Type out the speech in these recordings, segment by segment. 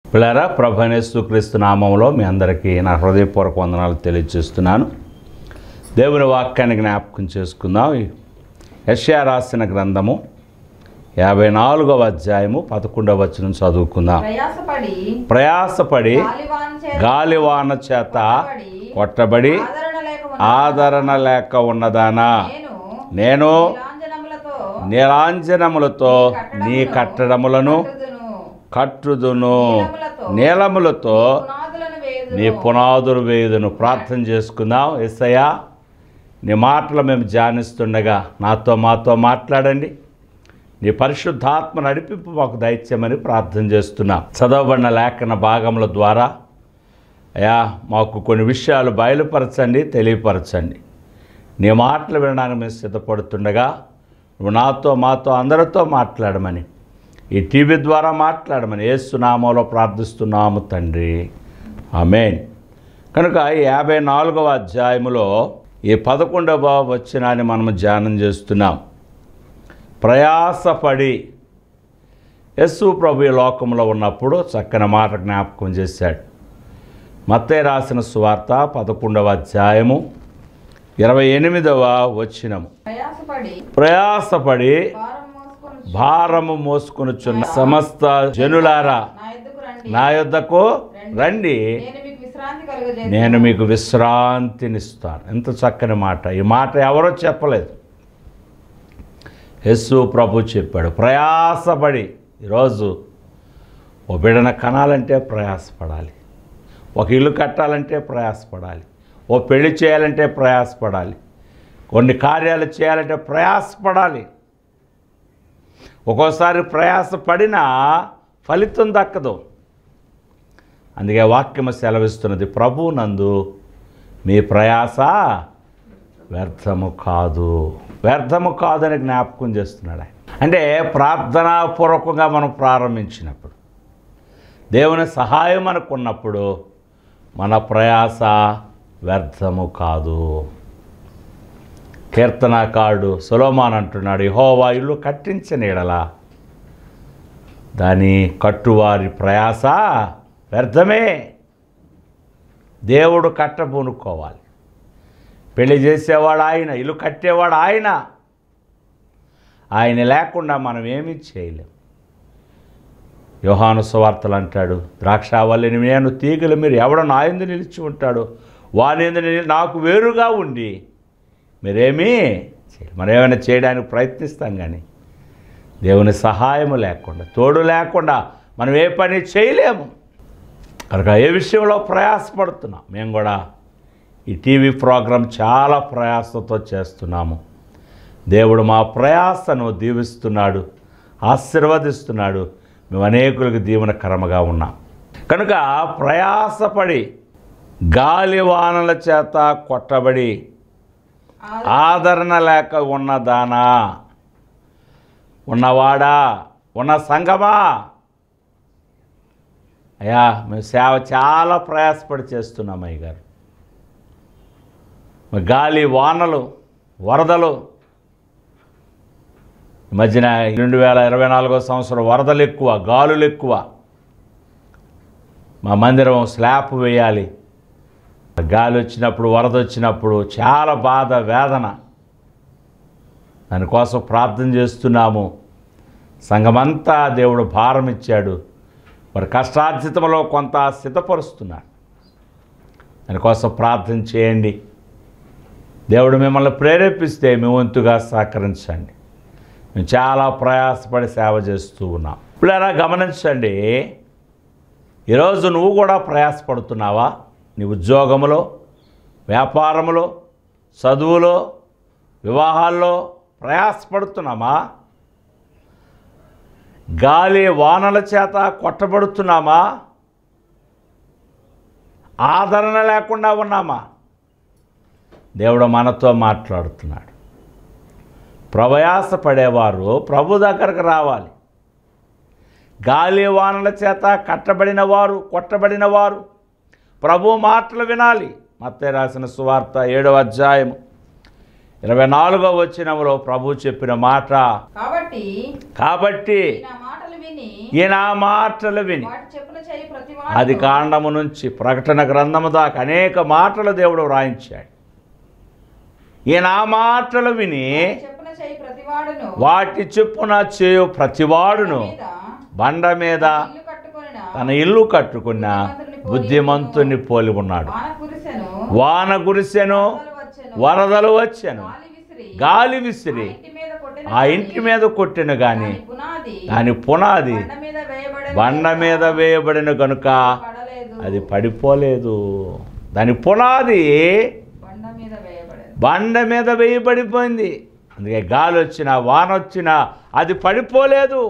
పిల్లరా ప్రభనేసు క్రీస్తు నామంలో మీ అందరికీ నా హృదయపూర్వక వందనాలు తెలియజేస్తున్నాను దేవుని వాక్యాన్ని జ్ఞాపకం చేసుకుందాం యష్యా రాసిన గ్రంథము యాభై నాలుగవ అధ్యాయము పదకొండవ వచనం చదువుకుందాం ప్రయాసపడి ప్రయాసపడి గాలివాన చేత గాలివాన చేత కొట్టబడి ఆదరణ లేక ఉన్న ఆదరణ లేక ఉన్నదానా నేను నేను నీలాంజనములతో నీలాంజనములతో నీ కట్టడములను కట్టుదును. కట్టుదును నీలములతో పునాదులను వేయుదును. నీ పునాదులు వేయుదును ప్రార్థన చేసుకుందాం ఎస్సయ్యా నీ మాటలు మేము ధ్యానిస్తుండగా నాతో మాతో మాట్లాడండి నీ పరిశుద్ధాత్మ నడిపింపు మాకు దైత్యమని ప్రార్థన చేస్తున్నాం చదవబడిన లేఖన భాగముల ద్వారా అయా మాకు కొన్ని విషయాలు బయలుపరచండి తెలియపరచండి నీ మాటలు వినడానికి మేము సిద్ధపడుతుండగా నువ్వు నాతో మాతో అందరితో మాట్లాడమని ఈ టీవీ ద్వారా మాట్లాడమని ఏసునామంలో ప్రార్థిస్తున్నాము తండ్రి ఆమెన్ కనుక ఈ యాభై నాలుగవ అధ్యాయములో ఈ పదకొండవ వచనాన్ని మనం ధ్యానం చేస్తున్నాం ప్రయాసపడి యస్సు ప్రభు ఈ లోకంలో ఉన్నప్పుడు చక్కని మాట జ్ఞాపకం చేశాడు మత్తే రాసిన సువార్త పదకొండవ అధ్యాయము ఇరవై ఎనిమిదవ వచనము ప్రయాసపడి ప్రయాసపడి భారం మోసుకొని భారము మోసుకొనుచున్న సమస్త జనులారా నా ఎద్దుకు రండి నా యొద్దకు రండి నేను మీకు విశ్రాంతి కలుగజేస్తాను నేను మీకు విశ్రాంతినిస్తాను ఎంత చక్కని మాట ఈ మాట ఎవరో చెప్పలేదు యస్సు ప్రభు చెప్పాడు ప్రయాసపడి ఈరోజు ఓ బిడన కనాలంటే ప్రయాసపడాలి ఒక ఇల్లు కట్టాలంటే ప్రయాసపడాలి ఓ పెళ్లి చేయాలంటే ప్రయాసపడాలి కొన్ని కార్యాలు చేయాలంటే ప్రయాసపడాలి ఒక్కోసారి ప్రయాసపడినా ఫలితం దక్కదు అందుకే వాక్యము సెలవిస్తున్నది ప్రభు నందు మీ ప్రయాస వ్యర్థము కాదు వ్యర్థము కాదని జ్ఞాపకం చేస్తున్నాడు ఆయన అంటే ప్రార్థనాపూర్వకంగా మనం ప్రారంభించినప్పుడు దేవుని సహాయం అనుకున్నప్పుడు మన ప్రయాస వ్యర్థము కాదు కీర్తనాకారుడు సులోమాన్ అంటున్నాడు యహోవా ఇల్లు కట్టించిన ఎడలా దాని కట్టువారి ప్రయాస వ్యర్థమే దేవుడు కట్టబూనుకోవాలి పెళ్లి చేసేవాడు ఆయన ఇల్లు కట్టేవాడు ఆయన ఆయన లేకుండా మనం ఏమీ చేయలేం యోహాను సువార్తలు అంటాడు ద్రాక్షావల్లిని నేను తీగలు మీరు ఎవడ నా ఎందు నిలిచి ఉంటాడో వాని ఎందు నిలి- నాకు వేరుగా ఉండి మీరేమీ చేయలేరు మనం ఏమైనా చేయడానికి ప్రయత్నిస్తాం కానీ దేవుని సహాయము లేకుండా తోడు లేకుండా మనం ఏ పని చేయలేము కనుక ఏ విషయంలో ప్రయాసపడుతున్నాం మేము కూడా ఈ టీవీ ప్రోగ్రాం చాలా ప్రయాసతో చేస్తున్నాము దేవుడు మా ప్రయాసను దీవిస్తున్నాడు ఆశీర్వదిస్తున్నాడు మేము అనేకులకు దీవెనకరముగా ఉన్నాం కనుక ప్రయాసపడి గాలి వానల చేత కొట్టబడి ఆదరణ లేక ఉన్నదానా ఉన్నవాడా ఉన్న సంగమా అయ్యా మేము సేవ చాలా ప్రయాసపడి చేస్తున్నాం అయ్య గారు మరి గాలి వానలు వరదలు ఈ మధ్యన రెండు వేల ఇరవై నాలుగో సంవత్సరం వరదలు ఎక్కువ గాలులు ఎక్కువ మా మందిరం స్లాబ్ వేయాలి గాలి వచ్చినప్పుడు వరద వచ్చినప్పుడు చాలా బాధ వేదన దానికోసం ప్రార్థన చేస్తున్నాము సంఘమంతా దేవుడు భారం ఇచ్చాడు మరి కష్టార్జితంలో కొంత సిద్ధపరుస్తున్నాడు దానికోసం ప్రార్థన చేయండి దేవుడు మిమ్మల్ని ప్రేరేపిస్తే మీ వంతుగా సహకరించండి మేము చాలా ప్రయాసపడి సేవ చేస్తూ ఉన్నాం ఇప్పుడు ఎలా గమనించండి ఈరోజు నువ్వు కూడా ప్రయాసపడుతున్నావా నీ ఉద్యోగంలో వ్యాపారంలో చదువులో వివాహాల్లో ప్రయాసపడుతున్నామా గాలి వానల చేత కొట్టబడుతున్నామా ఆదరణ లేకుండా ఉన్నామా దేవుడు మనతో మాట్లాడుతున్నాడు ప్రయాస పడేవారు ప్రభు దగ్గరకు రావాలి గాలి వానల చేత కట్టబడిన వారు కొట్టబడిన వారు ప్రభు మాటలు వినాలి మత్తే రాసిన సువార్త ఏడవ అధ్యాయం ఇరవై నాలుగవ వచ్చినములో ప్రభు చెప్పిన మాట కాబట్టి కాబట్టి నా మాటలు విని విని ఈయన ఆ మాటలు విని వాటి చెప్పున చేయి ప్రతి అది కాండము నుంచి ప్రకటన గ్రంథము దాకా అనేక మాటలు దేవుడు వ్రాయించాడు ఈయన ఆ మాటలు విని చెప్పున చేయి ప్రతివాడును వాటి చెప్పున చేయు ప్రతివాడును మీద బండ మీద ఇల్లు కట్టుకొనిన తన ఇల్లు కట్టుకున్న బుద్ధిమంతుని పోలి ఉన్నాడు వాన కురిసెను వాన కురిసెను వరదలు వచ్చెను వరదలు వచ్చెను గాలి విసిరి గాలి విసిరి ఆ ఇంటి మీద కొట్టిన ఆ ఇంటి మీద కొట్టిన గాని దాని పునాది దాని పునాది బండ మీద వేయబడిన బండ మీద వేయబడిన గనుక పడలేదు అది పడిపోలేదు దాని పునాది బండ మీద వేయబడలేదు బండ మీద వేయబడిపోయింది అందుకే గాలి వచ్చినా వాన వచ్చినా అది పడిపోలేదు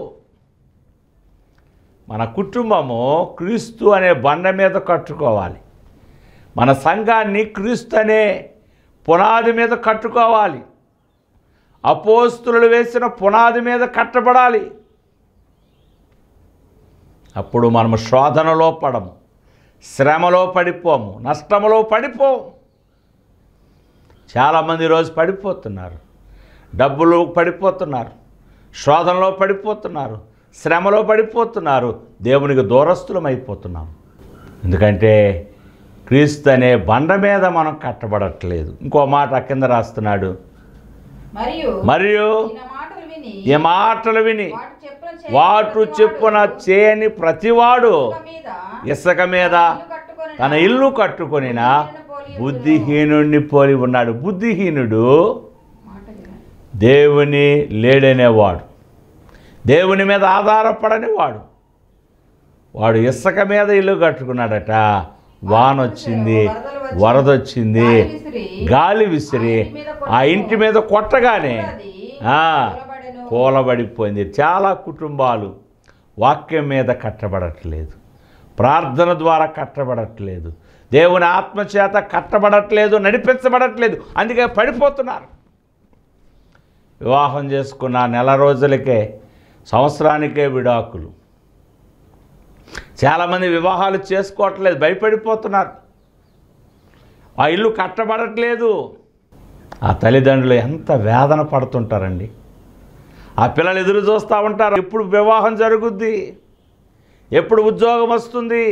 మన కుటుంబము క్రీస్తు అనే బండ మీద కట్టుకోవాలి మన సంఘాన్ని క్రీస్తు అనే పునాది మీద కట్టుకోవాలి అపోస్తులు వేసిన పునాది మీద కట్టబడాలి అప్పుడు మనము శోధనలో పడము శ్రమలో పడిపోము నష్టములో పడిపోము చాలామంది ఈరోజు పడిపోతున్నారు డబ్బులు పడిపోతున్నారు శోధనలో పడిపోతున్నారు శ్రమలో పడిపోతున్నారు దేవునికి దూరస్తులం అయిపోతున్నాం ఎందుకంటే క్రీస్తు అనే బండ మీద మనం కట్టబడట్లేదు ఇంకో మాట కింద రాస్తున్నాడు మరియు మరియు ఈయన మాటలు విని ఈ మాటలు విని వాటి చెప్పున చేయి వాటు ప్రతివాడు చెప్పున చేయని ప్రతివాడు ఇసుక మీద ఇసుక మీద ఇల్లు కట్టుకొనిన తన ఇల్లు కట్టుకొనిన బుద్ధిహీనుడిని పోలి ఉన్నాడు బుద్ధిహీనుడు మాట వినండి. దేవుని లేడనేవాడు దేవుని మీద ఆధారపడని వాడు వాడు ఇసుక మీద ఇల్లు కట్టుకున్నాడట వాన వచ్చింది వరద వచ్చింది గాలి విసిరి గాలి విసిరి ఆ ఇంటి మీద కొట్టగానే అది ఆ, కూలబడెను. కూలబడిపోయింది చాలా కుటుంబాలు వాక్యం మీద కట్టబడట్లేదు ప్రార్థన ద్వారా కట్టబడట్లేదు దేవుని ఆత్మచేత కట్టబడట్లేదు నడిపించబడట్లేదు అందుకే పడిపోతున్నారు వివాహం చేసుకున్న నెల రోజులకే సంవత్సరానికే విడాకులు చాలామంది వివాహాలు చేసుకోవట్లేదు భయపడిపోతున్నారు ఆ ఇల్లు కట్టబడట్లేదు ఆ తల్లిదండ్రులు ఎంత వేదన పడుతుంటారండి ఆ పిల్లలు ఎదురు చూస్తూ ఉంటారు ఎప్పుడు వివాహం జరుగుద్ది ఎప్పుడు ఉద్యోగం వస్తుంది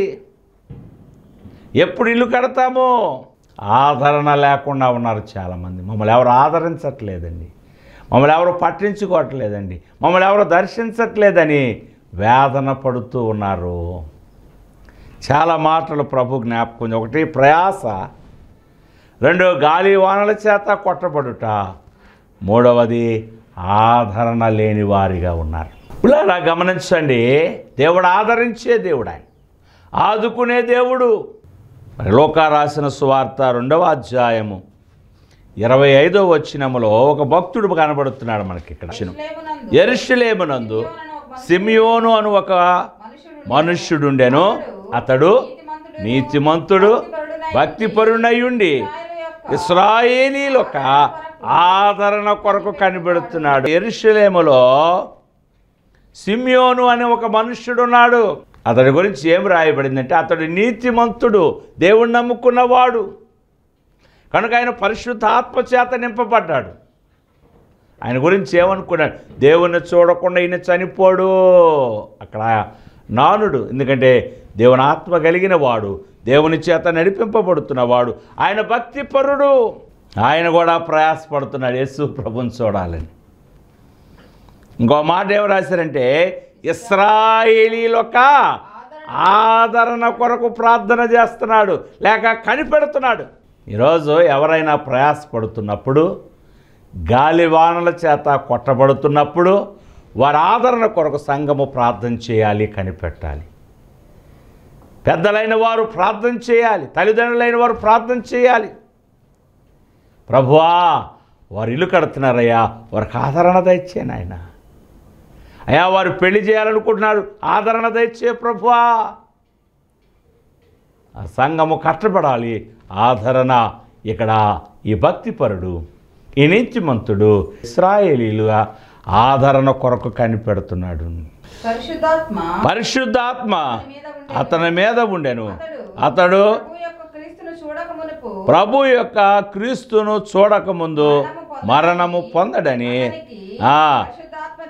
ఎప్పుడు ఇల్లు కడతాము ఆదరణ లేకుండా ఉన్నారు చాలామంది మమ్మల్ని ఎవరు ఆదరించట్లేదండి మమ్మల్ని ఎవరు పట్టించుకోవట్లేదండి మమ్మల్ని ఎవరు దర్శించట్లేదని వేదన పడుతూ ఉన్నారు చాలా మాటలు ప్రభు జ్ఞాపకం ఒకటి ప్రయాస రెండో గాలి వానల చేత కొట్టబడుట మూడవది ఆదరణ లేని వారిగా ఉన్నారు ఇలా గమనించండి దేవుడు ఆదరించే దేవుడు ఆయన ఆదుకునే దేవుడు మరి లోకా రాసిన సువార్త రెండవ అధ్యాయము ఇరవై ఐదో వచ్చినములో ఒక భక్తుడు కనబడుతున్నాడు మనకి ఇక్కడ యెరూషలేమునందు ఎరుషులేమునందు సిమియోను అను ఒక సిమియోను అను ఒక మనుషుడు మనుష్యుడుండెను అతడు నీతిమంతుడును, నీతిమంతుడు భక్తిపరుడునై భక్తిపరునయుండి ఇశ్రాయేలు యొక్క ఇస్రాయేలీలొక ఆదరణ కొరకు కనిపెడుతున్నాడు ఎరుషలేములో సిమ్యోను అనే ఒక మనుష్యుడున్నాడు అతడి గురించి ఏం రాయబడిందంటే అతడు నీతిమంతుడు దేవుణ్ణి నమ్ముకున్నవాడు కనుక ఆయన పరిశుద్ధ ఆత్మ చేత నింపబడ్డాడు ఆయన గురించి ఏమనుకున్నాడు దేవుణ్ణి చూడకుండా ఈయన చనిపోడు అక్కడ నానుడు ఎందుకంటే దేవుని ఆత్మ కలిగిన వాడు దేవుని చేత నడిపింపబడుతున్నవాడు ఆయన భక్తి పరుడు ఆయన కూడా ప్రయాసపడుతున్నాడు యేసు ప్రభుని చూడాలని ఇంకో మాట ఏం రాశారంటే ఇస్రాయేలీలొక ఆదరణ కొరకు ప్రార్థన చేస్తున్నాడు లేక కనిపెడుతున్నాడు ఈరోజు ఎవరైనా ప్రయాసపడుతున్నప్పుడు గాలి వానల చేత కొట్టబడుతున్నప్పుడు వారి ఆదరణ కొరకు సంఘము ప్రార్థన చేయాలి కనిపెట్టాలి పెద్దలైన వారు ప్రార్థన చేయాలి తల్లిదండ్రులైన వారు ప్రార్థన చేయాలి ప్రభువా వారు ఇల్లు కడుతున్నారయ్యా వారికి ఆదరణ దయచే నాయన అయ్యా వారు పెళ్లి చేయాలనుకుంటున్నారు ఆదరణ దయచే ప్రభువా ఆ సంఘము కట్టబడాలి ఆదరణ ఇక్కడ ఈ భక్తిపరుడు ఈ నీతిమంతుడు ఇస్రాయేలీలుగా ఆదరణ కొరకు కనిపెడుతున్నాడు పరిశుద్ధాత్మ పరిశుద్ధాత్మ అతని మీద ఉండెను. అతని మీద ఉండెను అతడు అతడు ప్రభు యొక్క క్రీస్తును చూడక మునుపు ప్రభు యొక్క క్రీస్తును చూడకముందు మరణము పొందడని అతనికి ఆ, పరిశుద్ధాత్మ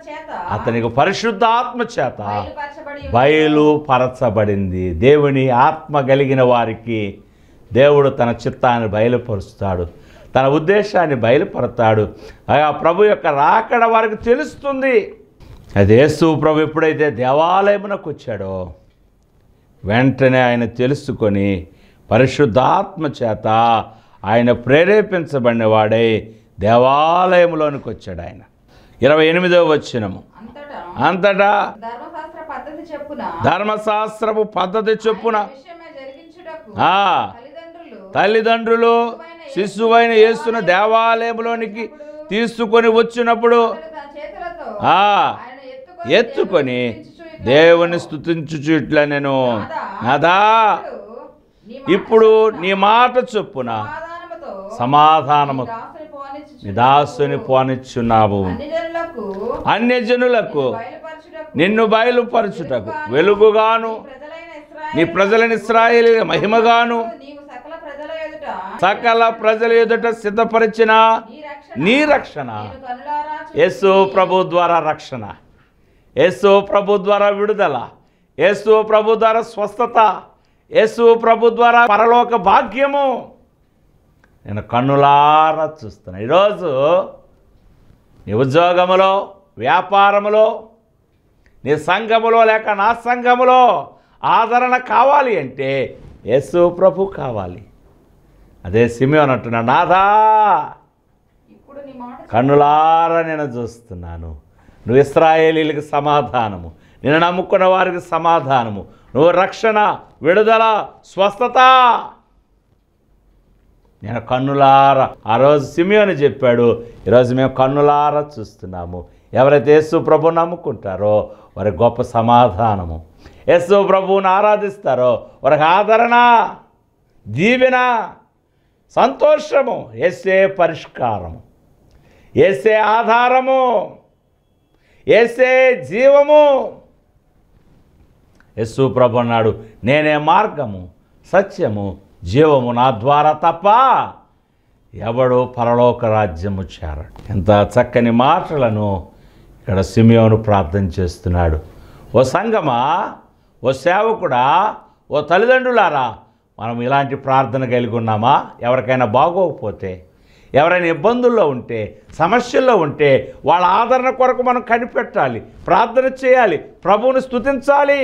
చేత అతనికి పరిశుద్ధాత్మ చేత బయలుపరచబడి ఉన్నది. బయలుపరచబడింది దేవుని ఆత్మ కలిగిన వారికి దేవుడు తన చిత్తాన్ని బయలుపరుస్తాడు తన ఉద్దేశాన్ని బయలుపడతాడు ఆ ప్రభు యొక్క రాకడ వారికి తెలుస్తుంది అది యేసు ప్రభు ఎప్పుడైతే దేవాలయమునకు వచ్చాడో వెంటనే ఆయన తెలుసుకొని పరిశుద్ధాత్మ చేత ఆయన ప్రేరేపించబడిన వాడై దేవాలయంలోనికి వచ్చాడు ఆయన ఇరవై ఎనిమిదవ వచ్చినము అంతటా అంతటా ధర్మశాస్త్ర పద్ధతి చెప్పున ధర్మశాస్త్రపు పద్ధతి చొప్పున ఆయన విషయమై జరిగించుటకు ఆ, తల్లిదండ్రులు తల్లిదండ్రులు శిశువైన యేసును దేవాలయంలోనికి తీసుకొని వచ్చినప్పుడు అతడు తన చేతులతో ఆ ఆయన ఎత్తుకొని ఎత్తుకొని స్తుతించుచు దేవుని స్తుతించుచు ఇట్లా నేను అదా నీ ఇప్పుడు నీ మాట చొప్పున సమాధానముతో సమాధానము దాసుని పోనిచ్చుచు నీ దాసుని పోనిచ్చున్నావు అన్ని జనులకు అన్యజనులకు బయలుపరచుటకు నిన్ను బయలుపరచుటకు వెలుగుగాను ప్రజలైన నీ ప్రజలని ఇస్రాయేలీ మహిమగాను నీవు సకల ప్రజల ఎదుట సకల ప్రజల ఎదుట సిద్ధపరిచిన నీ రక్షణ నీ రక్షణ నేను కనులారా చూచి యేసు ప్రభు ద్వారా రక్షణ యేసు ప్రభు ద్వారా విడుదల యేసు ప్రభు ద్వారా స్వస్థత యేసు ప్రభు ద్వారా పరలోక భాగ్యము నేను కన్నులారా చూస్తున్నా ఈరోజు నీ ఉద్యోగములో వ్యాపారములో నీ సంఘములో లేక నా సంఘములో ఆదరణ కావాలి అంటే యేసు ప్రభు కావాలి అదే సిమియోన్ అంటున్నా నాదా ఇప్పుడు నీ మాట కన్నులారా నేను చూస్తున్నాను నువ్వు ఇస్రాయేలీలకు సమాధానము నేను నమ్ముకున్న వారికి సమాధానము నువ్వు రక్షణ విడుదల స్వస్థత నేను కన్నులారా ఆ రోజు సిమియోని చెప్పాడు ఈరోజు మేము కన్నులారా చూస్తున్నాము ఎవరైతే యేసు ప్రభు నమ్ముకుంటారో వారి గొప్ప సమాధానము యేసు ప్రభువుని ఆరాధిస్తారో వారికి ఆదరణ దీవెన సంతోషము ఏసే పరిష్కారము ఏసే ఆధారము ఏసే జీవము యస్సు ప్రభు అన్నాడు నేనే మార్గము సత్యము జీవము నా ద్వారా తప్ప ఎవడు పరలోక రాజ్యము చేరడు ఎంత చక్కని మాటలను ఇక్కడ సిమియోను ప్రార్థన చేస్తున్నాడు ఓ సంగమా ఓ సేవకుడా ఓ తల్లిదండ్రులారా మనం ఇలాంటి ప్రార్థన కలిగి ఉన్నామా ఎవరికైనా బాగోకపోతే ఎవరైనా ఇబ్బందుల్లో ఉంటే సమస్యల్లో ఉంటే వాళ్ళ ఆదరణ కొరకు మనం కనిపెట్టాలి ప్రార్థన చేయాలి ప్రభువుని స్తుతించాలి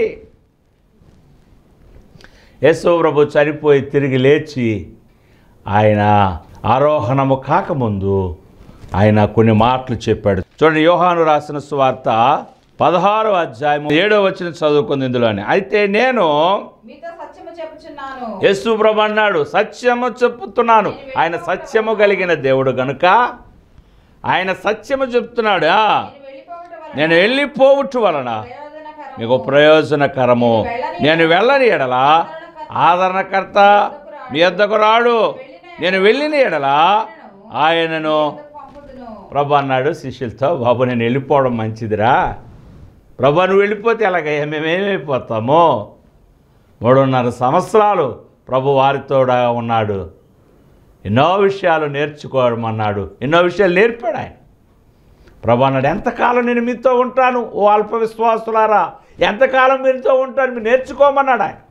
యేసు ప్రభు చనిపోయి తిరిగి లేచి ఆయన ఆరోహణము కాకముందు ఆయన కొన్ని మాటలు చెప్పాడు చూడండి యోహాను రాసిన సువార్త పదహారో అధ్యాయం ఏడో వచ్చిన చదువుకుంది ఇందులోనే అయితే నేను మీతో సత్యము చెప్పుచున్నాను యేసు ప్రభు అన్నాడు సత్యము చెప్పుతున్నాను ఆయన సత్యము కలిగిన దేవుడు గనుక ఆయన సత్యము చెప్తున్నాడు ఆ, నేను వెళ్ళిపోవటం వలన నేను వెళ్ళిపోవుట వలన ప్రయోజనకరము. మీకు ప్రయోజనకరము నేను వెళ్ళని ఎడల ఆదరణకర్త మీ వద్దకు రాడు నేను వెళ్ళిన ఎడల ఆయనను పంపుదును ప్రభు అన్నాడు శిష్యులతో బాబు నేను వెళ్ళిపోవడం మంచిదిరా ప్రభు నువ్వు వెళ్ళిపోతే ఎలాగయ్యా మేమేమైపోతాము మూడున్నర సంవత్సరాలు ప్రభు వారితోడా ఉన్నాడు ఎన్నో విషయాలు నేర్చుకోవడమన్నాడు ఎన్నో విషయాలు నేర్పాడు ఆయన ప్రభు అన్నాడు ఎంతకాలం నేను మీతో ఉంటాను ఓ అల్ప విశ్వాసులారా ఎంతకాలం మీతో ఉంటాను మీరు నేర్చుకోమన్నాడు ఆయన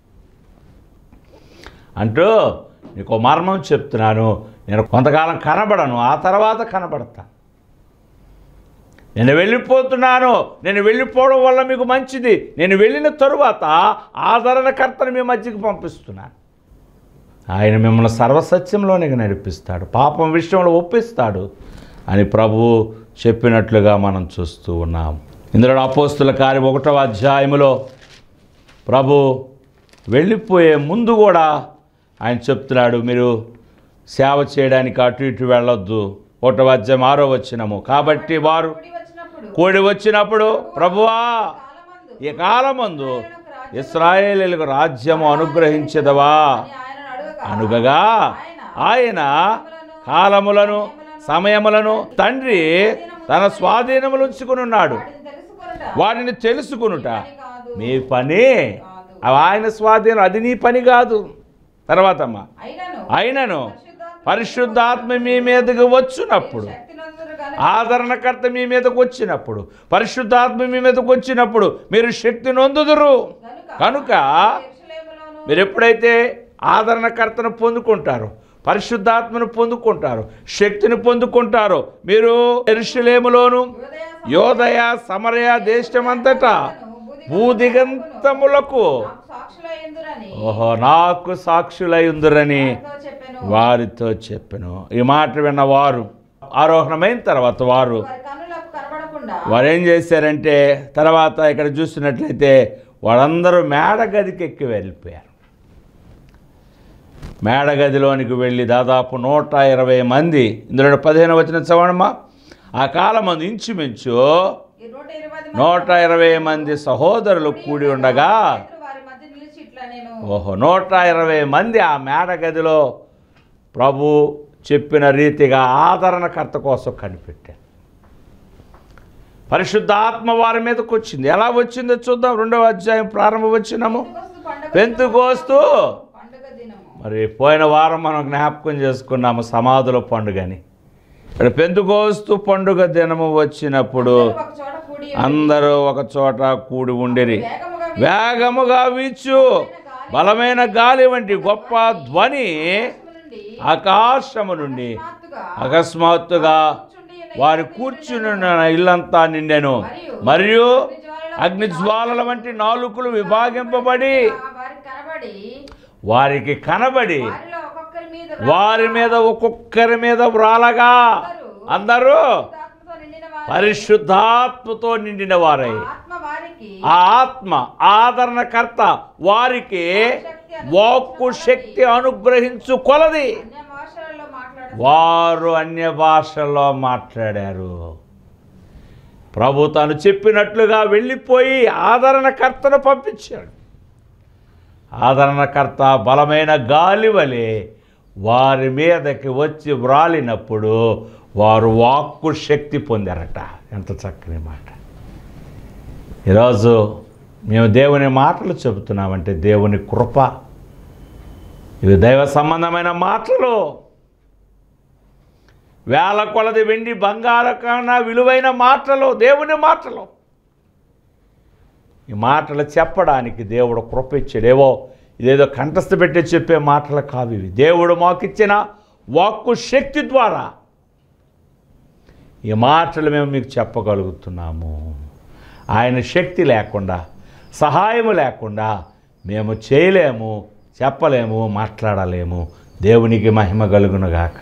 అంటూ నీకు మర్మం చెప్తున్నాను నేను కొంతకాలం కనబడను ఆ తర్వాత కనబడతాను నేను వెళ్ళిపోతున్నాను నేను వెళ్ళిపోవడం వల్ల మీకు మంచిది నేను వెళ్ళిన తరువాత ఆదరణకర్తను మీ మధ్యకి పంపిస్తున్నాను ఆయన మిమ్మల్ని సర్వసత్యంలోనికి నడిపిస్తాడు పాపం విషయంలో ఒప్పిస్తాడు అని ప్రభువు చెప్పినట్లుగా మనం చూస్తూ ఉన్నాం ఇందులో అపోస్తుల కార్యం ఒకటవ అధ్యాయములో ప్రభు వెళ్ళిపోయే ముందు కూడా ఆయన చెప్తున్నాడు మీరు సేవ చేయడానికి అటు ఇటు వెళ్ళొద్దు ఒకటవ అధ్యాయం ఆరో వచ్చినము కాబట్టి వారు కూడి వచ్చినప్పుడు కూడి వచ్చినప్పుడు ప్రభువా కాలమందు ఈ కాలమందు ఇస్రాయేలీలకు రాజ్యము అనుగ్రహించదవా అని ఆయనను అడుగగా అనుగగా ఆయన కాలములను సమయములను తండ్రి తన స్వాధీనములు ఉంచుకునున్నాడు వాటిని తెలుసుకొనుట వాటిని తెలుసుకునుట పని కాదు. మీ పని అవి ఆయన స్వాధీనం అది నీ పని కాదు తర్వాత అమ్మ అయినను అయినను పరిశుద్ధాత్మ మీ మీదకి వచ్చినప్పుడు శక్తి నొందురుగాక కనుక ఆదరణకర్త మీ మీదకు వచ్చినప్పుడు పరిశుద్ధాత్మ మీ మీదకు వచ్చినప్పుడు మీరు శక్తి నొందుదురు కనుక యెరూషలేములోను మీరు ఎప్పుడైతే ఆదరణకర్తను పొందుకుంటారో పరిశుద్ధాత్మను పొందుకుంటారు శక్తిని పొందుకుంటారు మీరు ఎరుషలేములోను యోదయ సమరయ దేశమంతటా భూదిగంతములకు నాకు సాక్షులై ఎందురని ఓహో నాకు సాక్షులై ఉందిరని వారితో చెప్పెను వారితో చెప్పెను ఈ మాట విన్నవారు ఆరోహణమైన తర్వాత వారు వారి కన్నులకు కనబడకుండా వారు ఏం చేశారంటే తర్వాత ఇక్కడ చూసినట్లయితే వాళ్ళందరూ మేడగదికి ఎక్కి వెళ్ళిపోయారు మేడగదిలోనికి వెళ్ళి దాదాపు నూట ఇరవై మంది ఇందులో పదిహేను వచ్చిన చవణమా ఆ కాలం మంది ఇంచుమించు ఈ నూట ఇరవై మంది నూట ఇరవై మంది సహోదరులు కూడి ఉండగా పేతురు వారి మధ్య నిలిచి ఇట్లా నేను ఓహో నూట ఇరవై మంది ఆ మేడగదిలో ప్రభు చెప్పిన రీతిగా ఆదరణకర్త కోసం కనిపెట్టారు పరిశుద్ధాత్మ వారి మీదకి వచ్చింది ఎలా వచ్చిందో చూద్దాం రెండవ అధ్యాయం ప్రారంభ వచ్చినాము పెంతుకొస్తు పండుగ పెంతుకోస్తూ పండుగ దినము మరి పోయిన వారం మనం జ్ఞాపకం చేసుకున్నాము సమాధుల పండుగని ఇక్కడ పెంతుకోస్తూ పండుగ దినము వచ్చినప్పుడు ఒక చోట కూడి అందరూ ఒక చోట కూడి ఉండిరి వేగముగా వేగముగా వీచు బలమైన గాలి వంటి గొప్ప ధ్వని వీచు నుండి ఆకాశము నుండి హఠాత్తుగా అకస్మాత్తుగా కూర్చుండి ఉన్న వారి కూర్చుని ఉన్న ఇల్లంతా నిండెను మరియు అగ్ని జ్వాలల వంటి నాలుకలు విభాగింపబడి ఆ వారికి కనబడి వారికి కనబడి వారిలో ఒక్కొక్కరి మీద వారి మీద ఒక్కొక్కరి మీద వ్రాలగా అందరూ ఆత్మతో నిండిన వారు పరిశుద్ధాత్మతో నిండిన వారై ఆత్మ వారికి ఆ ఆత్మ ఆదరణకర్త వారికి వాక్కు శక్తి అనుగ్రహించు కొలది అన్య భాషలలో మాట్లాడు వారు అన్య భాషల్లో మాట్లాడారు ప్రభు తాను చెప్పినట్లుగా వెళ్ళిపోయి ఆదరణకర్తను పంపించాడు ఆదరణకర్త బలమైన గాలి వలె వారి మీదకి వచ్చి వ్రాలినప్పుడు వారు వాక్కు శక్తి పొందారట ఎంత చక్కని మాట ఈరోజు మేము దేవుని మాటలు చెబుతున్నామంటే దేవుని కృప ఇవి దైవ సంబంధమైన మాటలు వేల కొలది వెండి బంగార కన్నా విలువైన మాటలు దేవుని మాటలు ఈ మాటలు చెప్పడానికి దేవుడు కృప ఇచ్చాడేవో ఇదేదో కంఠస్థ పెట్టి చెప్పే మాటలు కావు ఇవి దేవుడు మాకిచ్చిన వాక్కు శక్తి ద్వారా ఈ మాటలు మేము మీకు చెప్పగలుగుతున్నాము ఆయన శక్తి లేకుండా సహాయము లేకుండా మేము చేయలేము చెప్పలేము మాట్లాడలేము దేవునికి మహిమ కలుగునుగాక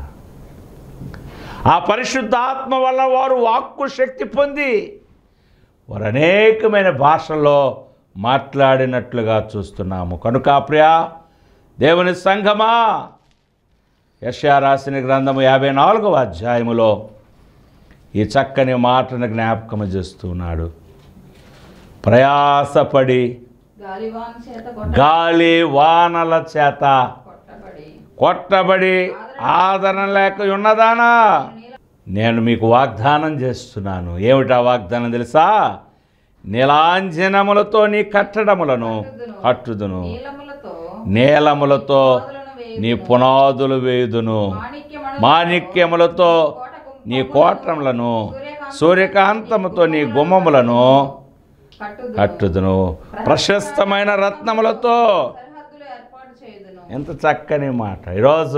ఆ పరిశుద్ధాత్మ వల్ల వారు వాక్కు శక్తి పొంది వారు అనేకమైన భాషల్లో మాట్లాడినట్లుగా చూస్తున్నాము కనుక ప్రియా దేవుని సంఘమా యశా రాసిన గ్రంథము యాభై నాలుగవ అధ్యాయములో ఈ చక్కని మాటను జ్ఞాపకం చేస్తున్నాడు ప్రయాసపడి గాలివాన్ చేత కొట్ట గాలి వానల చేత కొట్టబడి కొట్టబడి ఆదరణ లేక ఉన్నదానా నేను మీకు వాగ్దానం చేస్తున్నాను ఏమిటా వాగ్దానం తెలుసా నీలాంజనములతో నీ కట్టడములను కట్టుదును నీలములతో నీలములతో పాదులను వేయుదును. నీ పునాదులు వేయుదును మాణిక్యమణులతో మాణిక్యములతో కోట గుమ్మ- నీ కోటములను సూర్యకాంతముతో నీ గుమ్మములను కట్టుదును. కట్టుదును ప్రశస్తమైన రత్నములతో సరిహద్దులు ఏర్పాటు చేయుదును ఎంత చక్కని మాట ఈరోజు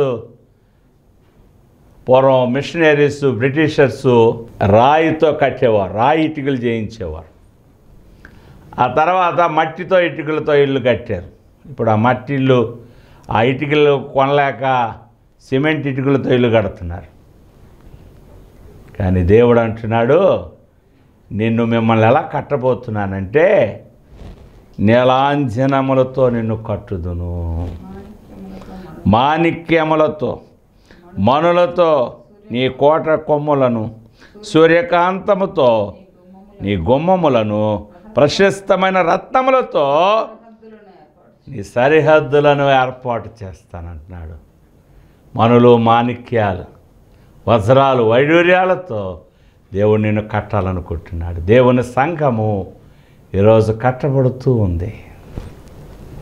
పూర్వం మిషనరీస్ బ్రిటిషర్స్ రాయితో కట్టేవారు రాయి ఇటుకలు చేయించేవారు ఆ తర్వాత మట్టితో ఇటుకలతో ఇల్లు కట్టారు ఇప్పుడు ఆ మట్టి ఇల్లు ఆ ఇటుకలు కొనలేక సిమెంట్ ఇటుకలతో ఇల్లు కడుతున్నారు కానీ దేవుడు అంటున్నాడు నిన్ను మిమ్మల్ని ఎలా కట్టబోతున్నానంటే నీలాంజనములతో నిన్ను కట్టుదును మాణిక్యములతో మనులతో నీ కోట కొమ్ములను సూర్యకాంతముతో నీ గుమ్మములను ప్రశస్తమైన రత్నములతో సరిహద్దులను ఏర్పాటు నీ సరిహద్దులను ఏర్పాటు చేస్తానంటున్నాడు మనులు మాణిక్యాలు వజ్రాలు వైడూర్యాలతో దేవుడు నిన్ను కట్టాలనుకుంటున్నాడు దేవుని సంఘము ఈరోజు కట్టబడుతూ ఉంది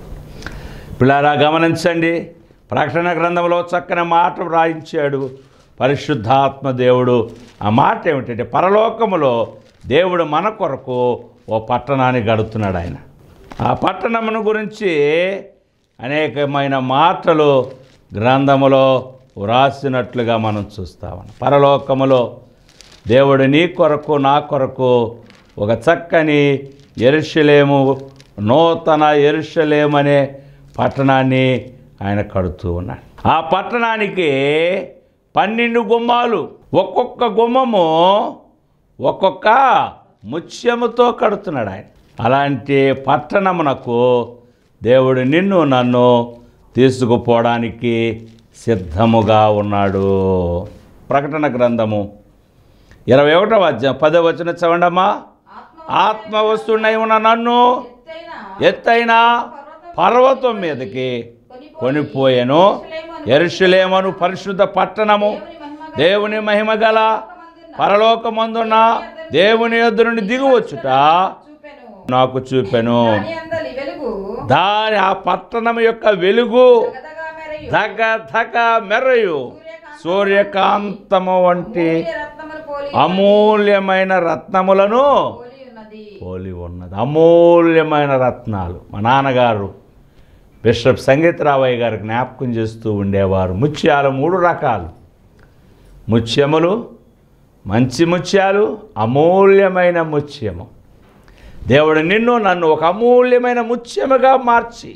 పిల్లారా గమనించండి ప్రకటన గ్రంథంలో చక్కని మాట వ్రాయించాడు పరిశుద్ధాత్మ దేవుడు ఆ మాట ఏమిటంటే పరలోకములో దేవుడు మన కొరకు ఓ పట్టణాన్ని గడుతున్నాడు ఆయన ఆ పట్టణమును గురించి అనేకమైన మాటలు గ్రంథములో వ్రాసినట్లుగా మనం చూస్తామని పరలోకములో దేవుడు నీ కొరకు నా కొరకు ఒక చక్కని ఎరుషలేము నూతన ఎరుషలేము అనే పట్టణాన్ని ఆయన కడుతూ ఉన్నాడు ఆ పట్టణానికి పన్నెండు గుమ్మాలు ఒక్కొక్క గుమ్మము ఒక్కొక్క ముత్యముతో కడుతున్నాడు ఆయన అలాంటి పట్టణమునకు దేవుడు నిన్ను నన్ను తీసుకుపోవడానికి సిద్ధముగా ఉన్నాడు ప్రకటన గ్రంథము ఇరవై ఒకటవ అధ్యాయం పదో వచ్చిన చవండమ్మా ఆత్మ వస్తున్నై ఉన్న నన్ను ఎత్తైన ఎత్తైన పర్వతం మీదకి కొనిపోయాను ఎరుషులేమను పరిశుద్ధ పట్టణము దేవుని మహిమ గల పరలోకమందున్న దేవుని యొద్ద నుండి దిగువచ్చుట చూపెను నాకు చూపెను దాని అందలి వెలుగు దాని ఆ పట్టణం యొక్క వెలుగు గదగా మెరయు ధగ ధగ మెరయు సూర్యకాంతము వంటి రత్నములు పోలి అమూల్యమైన రత్నములను పోలి ఉన్నది పోలి ఉన్నది అమూల్యమైన రత్నాలు మా నాన్నగారు బిషప్ సంగీతరావయ్య గారు జ్ఞాపకం చేస్తూ ఉండేవారు ముత్యాలు మూడు రకాలు ముత్యములు మంచి ముత్యాలు అమూల్యమైన ముత్యము దేవుడు నిన్ను నన్ను ఒక అమూల్యమైన ముత్యముగా మార్చి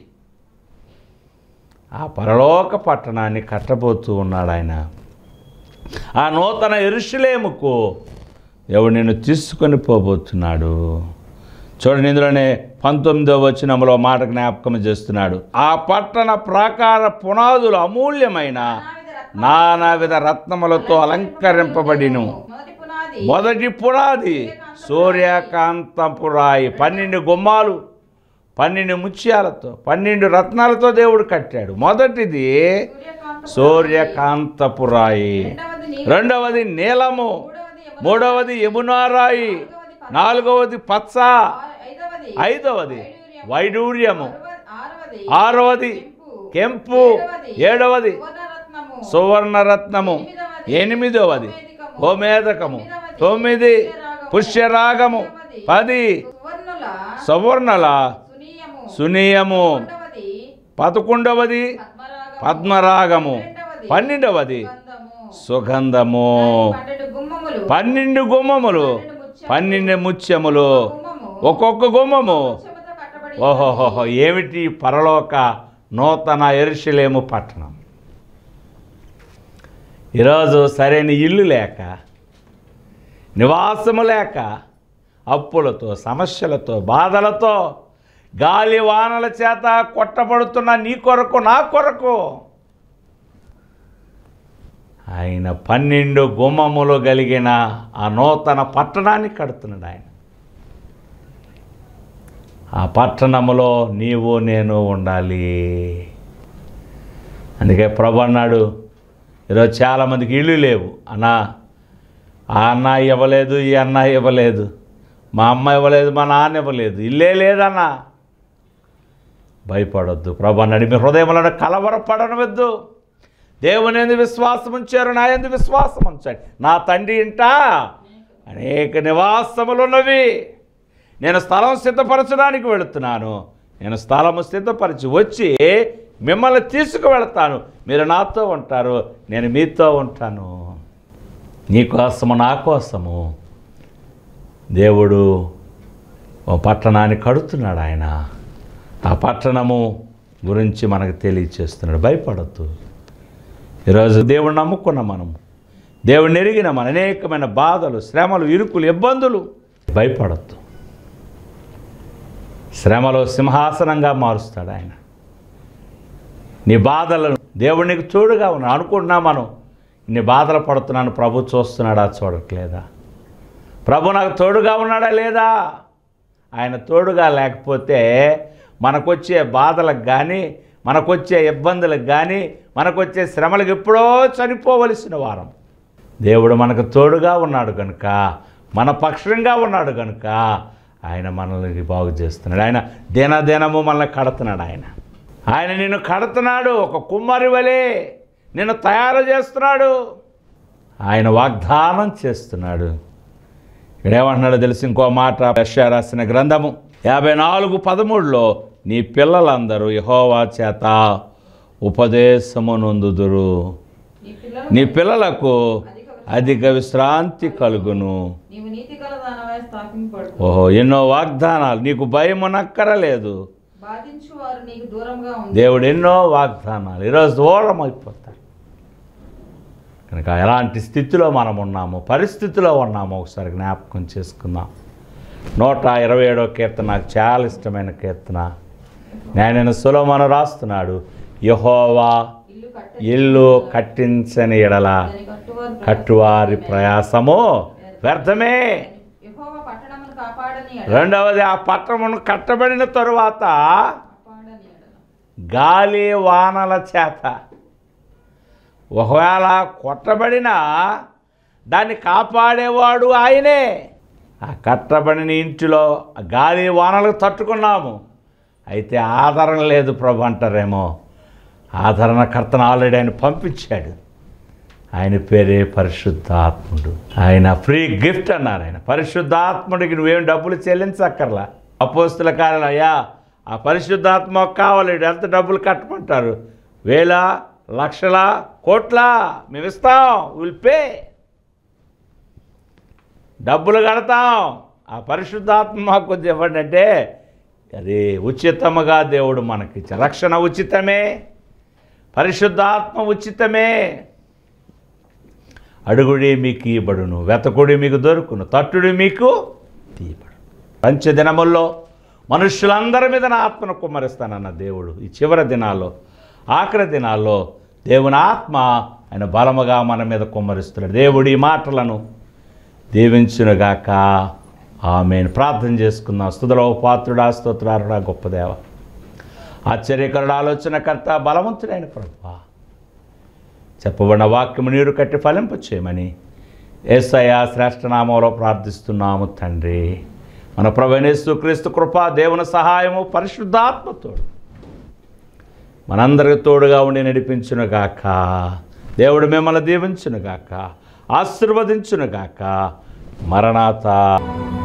ఆ పరలోక పట్టణాన్ని కట్టబోతూ ఉన్నాడు ఆయన ఆ నూతన ఎరుషులేముకు దేవుడు నిన్ను తీసుకొని పోబోతున్నాడు చూడండి ఇందులోనే పంతొమ్మిదో వచనంలో మాట జ్ఞాపకం చేస్తున్నాడు ఆ పట్టణ ప్రాకార పునాదులు అమూల్యమైన నానావిధ రత్నములతో అలంకరింపబడిను మొదటి పునాది మొదటి పునాది సూర్యకాంతపురాయి పన్నెండు గుమ్మాలు పన్నెండు ముత్యాలతో పన్నెండు రత్నాలతో దేవుడు కట్టాడు మొదటిది సూర్యకాంత సూర్యకాంతపురాయి రెండవది నీ రెండవది నీలము మూడవది యమున, మూడవది యమునారాయి నాలుగవది పచ్చ ఐదవది ఐదవది వైడూర్యము ఆరవది ఆరవది కెంపు ఏడవది సువర్ణరత్నము సువర్ణరత్నము ఎనిమిదవది గోమేదకము తొమ్మిది పుష్యరాగము పది సువర్ణుల సువర్ణల సునీయము సునీయము రెండవది పదకొండవది పద్మరాగము పద్మరాగము రెండవది పన్నెండవది గంధము సుగంధము పన్నెండు గుమ్మములు పన్నెండు గుమ్మములు పన్నెండు ముత్యములు గుమ్మము ఒక్కొక్క గుమ్మము చెమతో కట్టబడి ఓహోహోహో ఏమిటి పరలోక నూతన ఎరుషలేము పట్టణం ఈరోజు సరైన ఇల్లు లేక నివాసము లేక అప్పులతో సమస్యలతో బాధలతో గాలి వానల చేత కొట్టబడుతున్న నీ కొరకు నా కొరకు ఆయన పన్నెండు గుమ్మములు కలిగిన ఆ నూతన పట్టణాన్ని కడుతున్నాడు ఆయన ఆ పట్టణములో నీవు నేను ఉండాలి అందుకే ప్రభు అన్నాడు ఈరోజు చాలామందికి ఇల్లు లేవు అన్నా ఆ అన్న ఇవ్వలేదు ఈ అన్న ఇవ్వలేదు మా అమ్మ ఇవ్వలేదు మా నాన్న ఇవ్వలేదు ఇల్లే లేదన్నా భయపడొద్దు ప్రభు అన్నాడు మీ హృదయంలో కలవరపడనవద్దు దేవుని ఎందు విశ్వాసం ఉంచారు నా ఎందు విశ్వాసం ఉంచండి నా తండ్రి ఇంట అనేక నివాసములు ఉన్నవి నేను స్థలం సిద్ధపరచడానికి వెళుతున్నాను నేను స్థలము సిద్ధపరిచి వచ్చి మిమ్మల్ని తీసుకువెళతాను మీరు నాతో ఉంటారు నేను మీతో ఉంటాను నీ కోసము నా కోసము దేవుడు ఓ పట్టణాన్ని కడుతున్నాడు ఆయన ఆ పట్టణము గురించి మనకు తెలియచేస్తున్నాడు భయపడద్దు ఈరోజు దేవుడు నమ్ముకున్న మనము దేవుడిని ఎరిగిన మన అనేకమైన బాధలు శ్రమలు ఇరుకులు ఇబ్బందులు భయపడద్దు శ్రమలో సింహాసనంగా మారుస్తాడు ఆయన నీ బాధలను దేవుడు నీకు తోడుగా ఉన్నా అనుకుంటున్నా మనం ఇన్ని బాధలు పడుతున్నాను ప్రభు చూస్తున్నాడా చూడట్లేదా ప్రభు నాకు తోడుగా ఉన్నాడా లేదా ఆయన తోడుగా లేకపోతే మనకొచ్చే బాధలకు కానీ మనకొచ్చే ఇబ్బందులకు కానీ మనకొచ్చే శ్రమలకు ఎప్పుడో చనిపోవలసిన వారం దేవుడు మనకు తోడుగా ఉన్నాడు కనుక మన పక్షంగా ఉన్నాడు కనుక ఆయన మనల్ని బాగు చేస్తున్నాడు ఆయన దినదినము మనల్ని కడుతున్నాడు ఆయన ఆయన నిన్ను కడుతున్నాడు ఒక కుమ్మరి వలె నిన్ను తయారు చేస్తున్నాడు ఆయన వాగ్దానం చేస్తున్నాడు ఇక్కడ ఏమంటున్నాడో తెలిసి ఇంకో మాట రష్యా రాసిన గ్రంథము యాభై నాలుగు పదమూడులో నీ పిల్లలందరూ యహోవా చేత ఉపదేశము నొందుదురు నీ పిల్లలు నీ పిల్లలకు అధిక విశ్రాంతి కలుగును నీవు నీతి గల దానవై స్థాపింపడు ఓహో ఎన్నో వాగ్దానాలు నీకు భయం నక్కరలేదు బాధించు వారు నీకు దూరంగా ఉంది దేవుడు ఎన్నో వాగ్దానాలు ఈరోజు దూరం అయిపోతారు కనుక ఎలాంటి స్థితిలో మనం ఉన్నాము పరిస్థితిలో ఉన్నాము ఒకసారి జ్ఞాపకం చేసుకుందాం నూట ఇరవై ఏడో కీర్తన నాకు చాలా ఇష్టమైన కీర్తన నేను సులోమను రాస్తున్నాడు యహోవా ఇల్లు కట్ట ఇల్లు కట్టించని ఎడల దాని కట్టువారు కట్టువారి ప్రయాసము వ్యర్థమే యెహోవా పట్టణమును కాపాడని ఎడల రెండవది ఆ పట్టణమును కట్టబడిన తరువాత కాపాడని ఎడల గాలి వానల చేత ఒకవేళ కొట్టబడినా దాన్ని కాపాడేవాడు ఆయనే ఆ కట్టబడిన ఇంటిలో ఆ గాలి వానలకు తట్టుకున్నాము అయితే ఆదరణ లేదు ప్రభు అంటారేమో ఆదరణకర్తను ఆల్రెడీ ఆయన పంపించాడు ఆయన పేరే పరిశుద్ధాత్ముడు ఆయన ఫ్రీ గిఫ్ట్ అన్నారు ఆయన పరిశుద్ధాత్ముడికి నువ్వేం డబ్బులు చెల్లించక్కర్లా అపోస్తుల కార్యాలు అయ్యా ఆ పరిశుద్ధాత్మ కావాలి ఎంత డబ్బులు కట్టమంటారు వేల లక్షల కోట్ల మేము ఇస్తాం విల్ పే డబ్బులు కడతాం ఆ పరిశుద్ధాత్మ మాకు కొంచెం ఇవ్వండి అంటే అది ఉచితముగా దేవుడు మనకిచ్చారు రక్షణ ఉచితమే పరిశుద్ధాత్మ ఉచితమే అడుగుడి మీకు ఇవ్వబడును వెతకుడి మీకు దొరుకును తట్టుడి మీకు తీయబడు పంచదినముల్లో మనుష్యులందరి మీద నా ఆత్మను కుమ్మరిస్తానన్న దేవుడు ఈ చివరి దినాల్లో ఆఖరి దినాల్లో దేవుని ఆత్మ ఆయన బలముగా మన మీద కుమ్మరిస్తున్నాడు దేవుడి ఈ మాటలను దీవించునుగాక ఆమెను ప్రార్థన చేసుకుందాం స్థుతులో పాత్రుడా స్తోత్రారుడా గొప్ప దేవ ఆశ్చర్యకరుడు ఆలోచనకర్త బలవంతుడైన ప్రభా చెప్పబడిన వాక్యము నీరు కట్టి ఫలింప చేయమని ఏసయ్య శ్రేష్టనామంలో ప్రార్థిస్తున్నాము తండ్రి మన ప్రవణేశ్వ క్రీస్తు కృప దేవుని సహాయము పరిశుద్ధాత్మతోడు మనందరికి తోడుగా ఉండి నడిపించునుగాక దేవుడు మిమ్మల్ని దీవించునుగాక ఆశీర్వదించునుగాక మరణాత